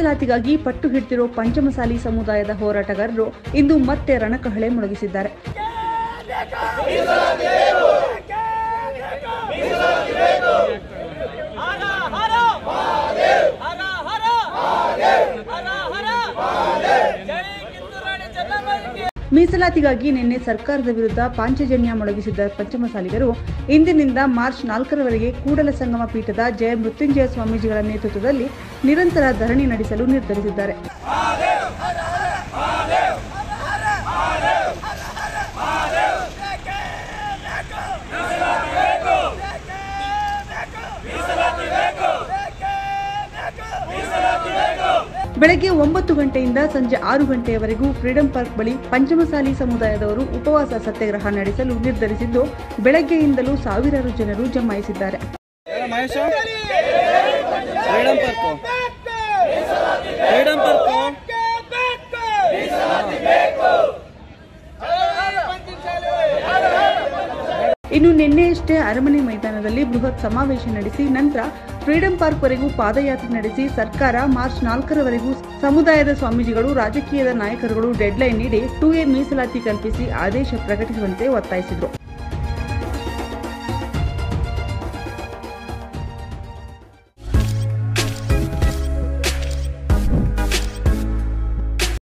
ಮೀಸಲಾತಿಗಾಗಿ ಪಟ್ಟು ಹಿಡಿದಿರೋ ಪಂಚಮಸಾಲಿ ಸಮುದಾಯದ ಹೋರಾಟಗಾರರು ಇಂದು ಮತ್ತೆ ರಣಕಹಳೆ ಮೊಳಗಿಸಿದ್ದಾರೆ ಹರ ಹರ ಹರ ಹರ ಹರ ಹರ ಜೈ ಕಿತ್ತೂರಾಣಿ ಚೆನ್ನಮ್ಮನಿಗೆ ಮೀಸಲಾತಿಗಾಗಿ ನಿನ್ನೆ ಸರ್ಕಾರದ ವಿರುದ್ಧ ಪಾಂಚಜನ್ಯ ಮೊಳಗಿಸಿದ್ದ ಪಂಚಮಸಾಲಿಗರು ಇಂದಿನಿಂದ ಮಾರ್ಚ್ ನಾಲ್ಕರವರೆಗೆ ಕೂಡಲ ಸಂಗಮ ಪೀಠದ ಜಯ ಮೃತ್ಯುಂಜಯ ಸ್ವಾಮೀಜಿಗಳ ನೇತೃತ್ವದಲ್ಲಿ ನಿರಂತರ ಧರಣಿ ನಡೆಸಲು ನಿರ್ಧರಿಸಿದ್ದಾರೆ ಬೆಳಗ್ಗೆ ಒಂಬತ್ತು ಗಂಟೆಯಿಂದ ಸಂಜೆ ಆರು ಗಂಟೆಯವರೆಗೂ ಫ್ರೀಡಂ ಪಾರ್ಕ್ ಬಳಿ ಪಂಚಮಸಾಲಿ ಸಮುದಾಯದವರು ಉಪವಾಸ ಸತ್ಯಾಗ್ರಹ ನಡೆಸಲು ನಿರ್ಧರಿಸಿದ್ದು ಬೆಳಗ್ಗೆಯಿಂದಲೂ ಸಾವಿರಾರು ಜನರು ಜಮಾಯಿಸಿದ್ದಾರೆ Mahesha Freedom Park Freedom Park ಇನ್ನು ನಿನ್ನೆಯಷ್ಟೇ ಅರಮನೆ ಮೈದಾನದಲ್ಲಿ ಬೃಹತ್ ಸಮಾವೇಶ ನಡೆಸಿ ನಂತರ ಫ್ರೀಡಂ ಪಾರ್ಕ್ವರೆಗೂ ಪಾದಯಾತ್ರೆ ನಡೆಸಿ ಸರ್ಕಾರ ಮಾರ್ಚ್ ನಾಲ್ಕರವರೆಗೂ ಸಮುದಾಯದ ಸ್ವಾಮೀಜಿಗಳು ರಾಜಕೀಯದ ನಾಯಕರುಗಳು ಡೆಡ್ಲೈನ್ ನೀಡಿ ಟೂ ಎ ಮೀಸಲಾತಿ ಕಲ್ಪಿಸಿ ಆದೇಶ ಪ್ರಕಟಿಸುವಂತೆ ಒತ್ತಾಯಿಸಿದರು